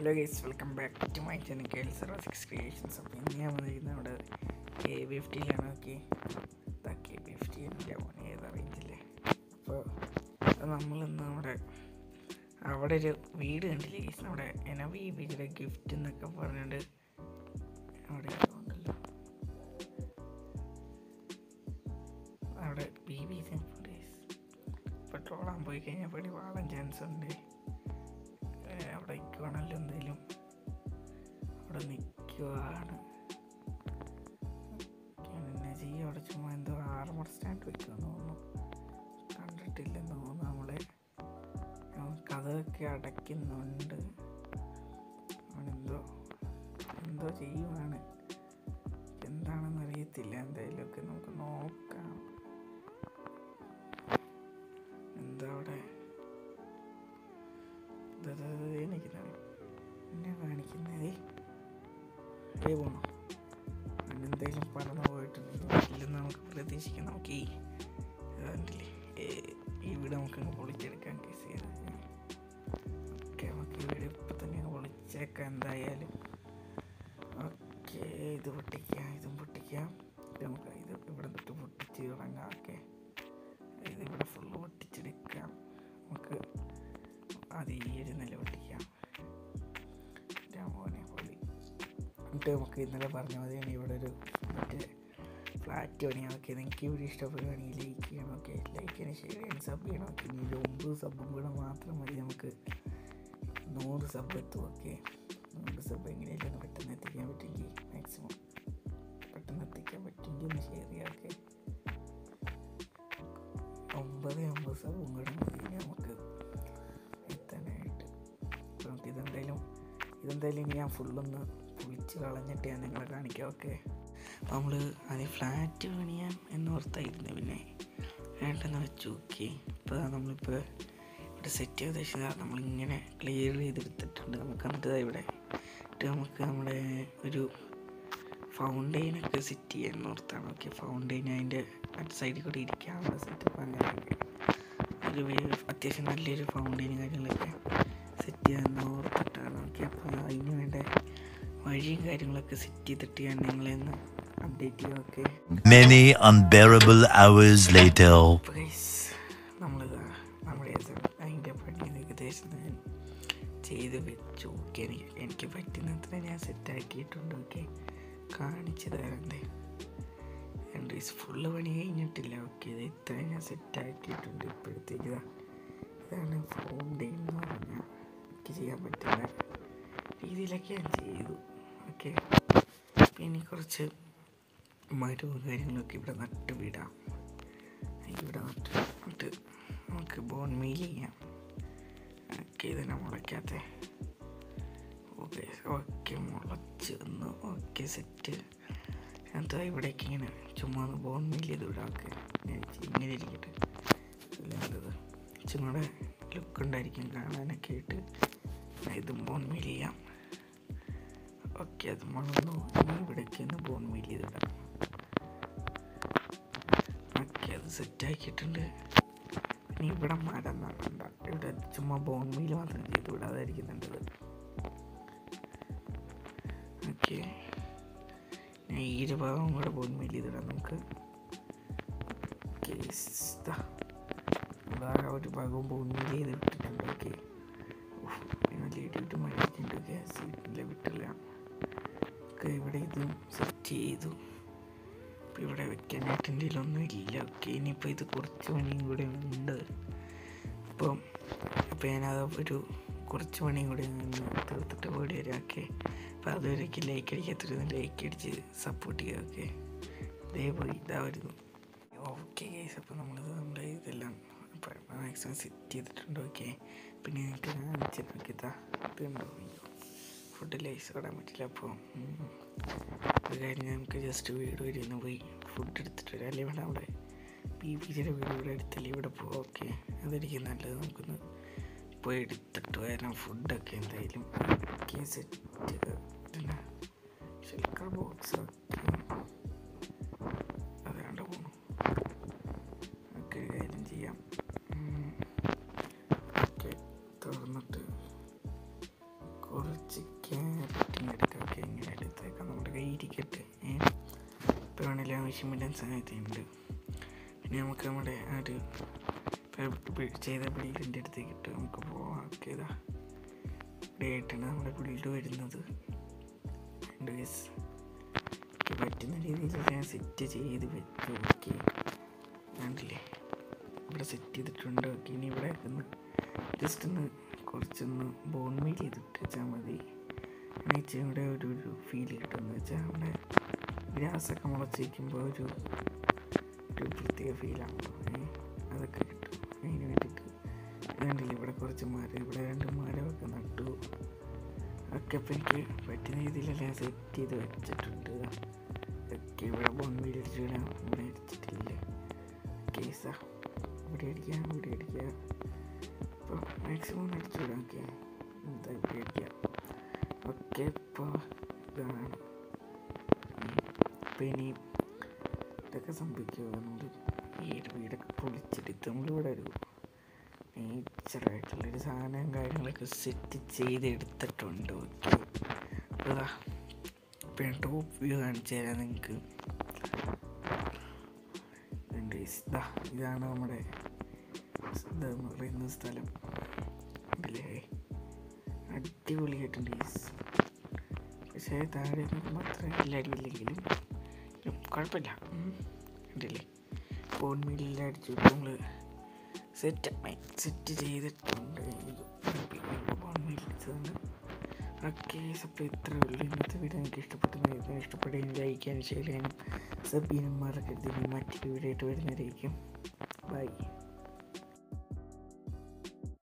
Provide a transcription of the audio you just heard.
Hello guys welcome back to my channel കേൾ സെർവ six creations അപ്പോൾ ഇന്ന് ഞാൻ വന്നിരിക്കുന്നത് അവിടെ കെ ഫിഫ്റ്റിയിലാണ് നോക്കി കെ ഫിഫ്റ്റി എൻ്റെ മോനെ ഏതാ റേഞ്ചില്ലേ അപ്പോൾ നമ്മളിന്ന് നമ്മുടെ അവിടെ ഒരു വീട് കണ്ടില്ലേ ഗൈസ് നമ്മുടെ എന്നെ ബി ബിജിയുടെ ഗിഫ്റ്റ് എന്നൊക്കെ പറഞ്ഞിട്ട് അവിടെ ഉണ്ടല്ലോ അവിടെ ബി ബി പെട്രോളാൻ പോയി കഴിഞ്ഞാൽ പടി വാളാൻ ചാൻസ് ഉണ്ട് ഏ, അവിടെ നിൽക്കുവാണല്ലോ എന്തെങ്കിലും അവിടെ നിൽക്കുവാണ് പിന്നെ ചെയ്യും അവിടെ ചുമ്മാ എന്തോ ആർമർ സ്റ്റാൻഡ് വെക്കുമെന്ന് തോന്നുന്നു കണ്ടിട്ടില്ലെന്ന് തോന്നുന്നു നമ്മളെ കഥയൊക്കെ അടയ്ക്കുന്നുണ്ട് അവനെന്തോ എന്തോ ചെയ്യുവാണ് എന്താണെന്ന് അറിയത്തില്ല എന്തായാലുമൊക്കെ നമുക്ക് നോക്കാം എന്താ അവിടെ എനിക്ക് എന്നെ കാണിക്കുന്നതേ ഏ പോണോ അവനെന്തെങ്കിലും പറന്നു പോയിട്ടുണ്ടെങ്കിൽ ഇല്ലെന്ന് നമുക്ക് പ്രതീക്ഷിക്കാം നമുക്ക് ഈ ഇതാണ്ടില്ലേ ഏ, ഈ വീട് നമുക്കങ്ങ് പൊളിച്ചെടുക്കാൻ കേസ് ചെയ്ത് ഓക്കെ നമുക്ക് ഈ വീട് ഇപ്പം തന്നെ അങ്ങ് പൊളിച്ചേക്കാം എന്തായാലും ഓക്കെ ഇത് പൊട്ടിക്കാം ഇതും പൊട്ടിക്കാം ഇത് നമുക്ക് ഇത് ഇവിടെ തൊട്ട് പൊട്ടിച്ച് തുടങ്ങാം ഓക്കെ ഇത് ഇവിടെ ഫുള്ള് പൊട്ടിച്ചെടുക്കാം നമുക്ക് അത് ഈ ഒരു നില പൊട്ടിക്കാം രാമോനെ പൊളി എന്നിട്ട് നമുക്ക് ഇന്നലെ പറഞ്ഞ മതിയാണ് ഇവിടെ ഒരു മറ്റേ ഫ്ലാറ്റ് പണിയാം ഓക്കെ നിങ്ങൾക്ക് ഇവിടെ ഇഷ്ടപ്പെടുകയാണെങ്കിൽ ലൈക്ക് ചെയ്യണം ഓക്കെ ലൈക്ക് ചെയ്യണം ഷെയർ ചെയ്യണം സബ് ചെയ്യണം ഓക്കെ ഇനി ഒരു ഒമ്പത് സബും കൂടെ മാത്രം മതി നമുക്ക് നൂറ് സബ് എത്തും ഓക്കെ നൂറ് സബ് എങ്ങനെയായാലും ഒന്ന് പെട്ടെന്ന് എത്തിക്കാൻ പറ്റുമെങ്കിൽ മാക്സിമം പെട്ടെന്ന് എത്തിക്കാൻ പറ്റുമെങ്കിൽ ഒന്ന് ഷെയർ ചെയ്യാം ഓക്കെ ഒമ്പത് ഒമ്പത് സബും കൂടെ മതി ഇനി നമുക്ക് എത്താനായിട്ട് അപ്പോൾ നമുക്ക് ഇതെന്തായാലും ഇതെന്തായാലും ഇനി ഞാൻ ഫുള്ളൊന്ന് പൊളിച്ച് കളഞ്ഞിട്ട് ഞാൻ നിങ്ങളെ കാണിക്കാം ഓക്കെ നമ്മൾ അത് ഫ്ലാറ്റ് പണിയാം എന്നോർത്തായിരുന്നു പിന്നെ വേണ്ടെന്ന് വെച്ചു ഓക്കെ ഇപ്പോൾ നമ്മളിപ്പോൾ ഇവിടെ സെറ്റ് ചെയ്ത ശേഷം നമ്മളിങ്ങനെ ക്ലിയർ ചെയ്തെടുത്തിട്ടുണ്ട് നമുക്ക് എന്നിട്ട് ദാ ഇവിടെ ഇട്ട് നമുക്ക് നമ്മുടെ ഒരു ഫൗണ്ടെയിനൊക്കെ സെറ്റ് ചെയ്യാൻ ഓർത്താണ് ഓക്കെ ഫൗണ്ടെയിൻ അതിൻ്റെ മറ്റു സൈഡിൽ കൂടി ഇരിക്കാനുള്ള സെറ്റപ്പ് അങ്ങനെയൊക്കെ ഒരു വേ- അത്യാവശ്യം നല്ലൊരു ഫൗണ്ടെയിനും കാര്യങ്ങളൊക്കെ സെറ്റ് ചെയ്യാൻ ഓർത്തിട്ടാണ് ഓക്കെ അപ്പോൾ അതിന് വേണ്ട വഴിയും കാര്യങ്ങളൊക്കെ സെറ്റ് ചെയ്തിട്ട് ഞാൻ നിങ്ങളെ ഒന്ന് അപ്ഡേറ്റ് ചെയ്യാം okay Many unbearable hours later. അപ്പോൾ ഗൈസ് നമ്മളിതാ നമ്മുടെ ഇത് അതിൻ്റെ പണി ഏകദേശം ഞാൻ ചെയ്ത് വെച്ചു ഓക്കെ എനിക്ക് എനിക്ക് പറ്റുന്നത്ര ഞാൻ സെറ്റാക്കിയിട്ടുണ്ട് ഓക്കെ കാണിച്ചു തരണ്ടേ രണ്ട് ദിവസം ഫുള്ള് പണി കഴിഞ്ഞിട്ടില്ല ഓക്കെ ഇത് ഇത്രയും ഞാൻ സെറ്റാക്കിയിട്ടുണ്ട് ഇപ്പോഴത്തേക്ക് ഇതാ ഇതാണ് ഫൗണ്ടെയിൻ എന്ന് പറഞ്ഞാൽ എനിക്ക് ചെയ്യാൻ പറ്റുന്ന രീതിയിലൊക്കെ ഞാൻ ചെയ്തു ഓക്കെ പിന്നെ കുറച്ച് മരവും കാര്യങ്ങളൊക്കെ ഇവിടെ നട്ട് വിടാം ഇവിടെ നട്ട് നട്ട് നമുക്ക് ബോൺ മീൽ ചെയ്യാം ഓക്കെ ഇതിനെ മുളയ്ക്കാത്ത ഓക്കെ ഓക്കെ മുളച്ച് വന്നു ഓക്കെ സെറ്റ് എന്താ ഇവിടേക്ക് ഇങ്ങനെ ചുമ്മാ ഒന്ന് ബോൺ മീൽ ചെയ്ത് വിടാം ഓക്കെ ഇങ്ങനെ ഇരിക്കട്ടെ ഇല്ലാണ്ടത് ചുമ്മാടെ ലുക്ക് ഉണ്ടായിരിക്കും കാണാനൊക്കെ ആയിട്ട് ഞാൻ ഇതും ബോൺ മീൽ ചെയ്യാം ഓക്കെ അത് വളർന്നു ഇനി ഇവിടേക്ക് ഒന്ന് ബോൺ മീൽ ചെയ്തിടാം ഓക്കെ അത് സെറ്റാക്കിയിട്ടുണ്ട് ഇനി ഇവിടെ മരം നടണ്ട ഇവിടെ ചുമ്മാ ബോൺ മീൽ മാത്രം ചെയ്ത് വിടാതായിരിക്കും നല്ലത് ഓക്കെ ഈ ഇരു ഭാഗം കൂടെ ബോൺ മീൽ ചെയ്തിടാം നമുക്ക് Okay, ദാ. ഇവിടെ ആ ഒരു ഭാഗവും ബോൺ മീൽ ചെയ്ത് വിട്ടിട്ടുണ്ട് ഓക്കെ നല്ല ഇടിയിട്ട് മഴയ്ക്കുണ്ട് ഗ്യാസ് വീട്ടിൽ വിട്ടില്ല ഒക്കെ ഇവിടെ ഇതും സെറ്റ് ചെയ്തു ഇപ്പം ഇവിടെ വെക്കാനായിട്ട് എൻ്റെ ഒന്നും ഇല്ല ഓക്കെ ഇനിയിപ്പോൾ ഇത് കുറച്ച് പണിയും കൂടെ ഉണ്ട് അപ്പം അപ്പം ഞാനത് ഒരു കുറച്ച് പണിയും കൂടി ഒന്ന് തീർത്തിട്ട് ഓടി വരാം ഓക്കെ അപ്പം അതുവരേക്ക് ലൈക്ക് അടിക്കാത്തിരുന്ന് ലൈക്ക് അടിച്ച് സപ്പോർട്ട് ചെയ്യുക ഓക്കെ ഇതേ പോയി ഇതാ വരുന്നു ഓക്കെ ഗൈസ് അപ്പോൾ നമ്മളിത് നമ്മുടെ ഇതെല്ലാം മാക്സിമം സെറ്റ് ചെയ്തിട്ടുണ്ട് ഓക്കെ പിന്നെ എനിക്ക് കാണിച്ചു നോക്കിയതാ ഇതുണ്ടോ അയ്യോ ഫുഡ് ലൈസ് ഇടാൻ പറ്റില്ല അപ്പോൾ അത് കഴിഞ്ഞ് നമുക്ക് ജസ്റ്റ് വീട് വരെ ഒന്ന് പോയി ഫുഡ് എടുത്തിട്ട് വരാം അല്ലെങ്കിൽ ഇവിടെ അവിടെ ബി ബി ജിയുടെ വീട് ഇവിടെ അടുത്തല്ലേ ഇവിടെ പോകാം ഓക്കെ അതായിരിക്കും നല്ലത് നമുക്കൊന്ന് പോയി എടുത്തിട്ട് വരാം ഫുഡൊക്കെ എന്തായാലും ഓക്കെ സെറ്റ് പിന്നെ ഷെൽക്കർ ബോക്സ് ഒക്കെ അതാണ്ട് പോണു ഒക്കെ ഒരു കാര്യം ചെയ്യാം ഓക്കെ തുറന്നിട്ട് കുറച്ച് ആവശ്യം വരാൻ സാധ്യതയുണ്ട് പിന്നെ നമുക്ക് നമ്മുടെ ആ ഒരു ഫാബ്രിക് ബി- ചെയ്ത ബിൽഡിൻ്റെ അടുത്തേക്ക് ഇട്ട് നമുക്ക് പോവാം ഓക്കെ ഇതാ ഇവിടെ ആയിട്ടാണ് നമ്മുടെ ബിൽഡ് വരുന്നത് ഗൈസ് എനിക്ക് പറ്റുന്ന രീതിയിൽ ഞാൻ സെറ്റ് ചെയ്ത് വെച്ചു ഓക്കെ കണ്ടില്ലേ ഇവിടെ സെറ്റ് ചെയ്തിട്ടുണ്ട് ഓക്കെ ഇനി ഇവിടെ ഒന്ന് ജസ്റ്റ് ഒന്ന് കുറച്ചൊന്ന് ബോൺ മീൽ ചെയ്തിട്ട് വെച്ചാൽ മതി എന്ന് വെച്ചാൽ ഇവിടെ ഒരു ഒരു ഫീൽ കിട്ടുമെന്ന് വെച്ചാൽ നമ്മുടെ ഗ്രാസൊക്കെ മുളച്ച് വയ്ക്കുമ്പോൾ ഒരു ഒരു പ്രത്യേക ഫീലാണല്ലോ ഏ അതൊക്കെ കിട്ടും അതിന് വേണ്ടിയിട്ട് കണ്ടില്ലേ ഇവിടെ കുറച്ച് മരം ഇവിടെ രണ്ട് മരമൊക്കെ നട്ടു ഒക്കെ ഇപ്പം എനിക്ക് പറ്റുന്ന രീതിയിലെല്ലാം സെറ്റ് ചെയ്ത് വെച്ചിട്ടുണ്ട് ഒക്കെ ഇവിടെ ബോൺവീൽ അടിച്ചു വിടാം ഇവിടെ അടിച്ചിട്ടില്ല കേസാ ഇവിടെ അടിക്കാം ഇവിടെ അടിക്കാം ഇപ്പോൾ മാക്സിമം അടിച്ചു വിടാം ഓക്കെ എന്താ ഇവിടെ അടിക്കാം ഓക്കെ ഇപ്പോൾ ഇതാണ് ഇപ്പം ഇനി ഇതൊക്കെ സംഭവിക്കുക നമ്മൾ ഈ ഒരു വീടൊക്കെ പൊളിച്ചെടുത്ത് നമ്മളിവിടെ ഒരു നേച്ചറായിട്ടുള്ളൊരു സാധനം കാര്യങ്ങളൊക്കെ സെറ്റ് ചെയ്തെടുത്തിട്ടുണ്ട് ഓക്കെ അതാ ഇപ്പം ഞാൻ ടോപ്പ് വ്യൂ കാണിച്ചു തരാം നിങ്ങൾക്ക് ഇതാ ഇതാണ് നമ്മുടെ ഇതെന്ന് പറയുന്ന സ്ഥലം ഇല്ലേ അടിപൊളിയായിട്ടുണ്ട് ഈസ് പക്ഷേ താഴെ നോക്കുമ്പോൾ അത്ര ഇല്ലടിയില്ലെങ്കിലും കുഴപ്പമില്ല ഉണ്ടല്ലേ ഫോൺ മീലിൽ അടിച്ചു നമ്മൾ സെറ്റ് സെറ്റ് ചെയ്തിട്ടുണ്ട് ഫോൺ മീൽ അടിച്ചതുകൊണ്ട് ഓക്കെ അപ്പോൾ ഇത്ര ഉള്ളൂ ഇന്നത്തെ വീഡിയോ എനിക്ക് ഇഷ്ടപ്പെട്ടു ഇഷ്ടപ്പെടുകയും ലൈക്കാനും ഷെയർ ചെയ്യാനും സബ് ചെയ്യാനും മറക്കരുത് ഇനി മറ്റൊരു വീഡിയോ ആയിട്ട് വരുന്നതായിരിക്കും ബൈ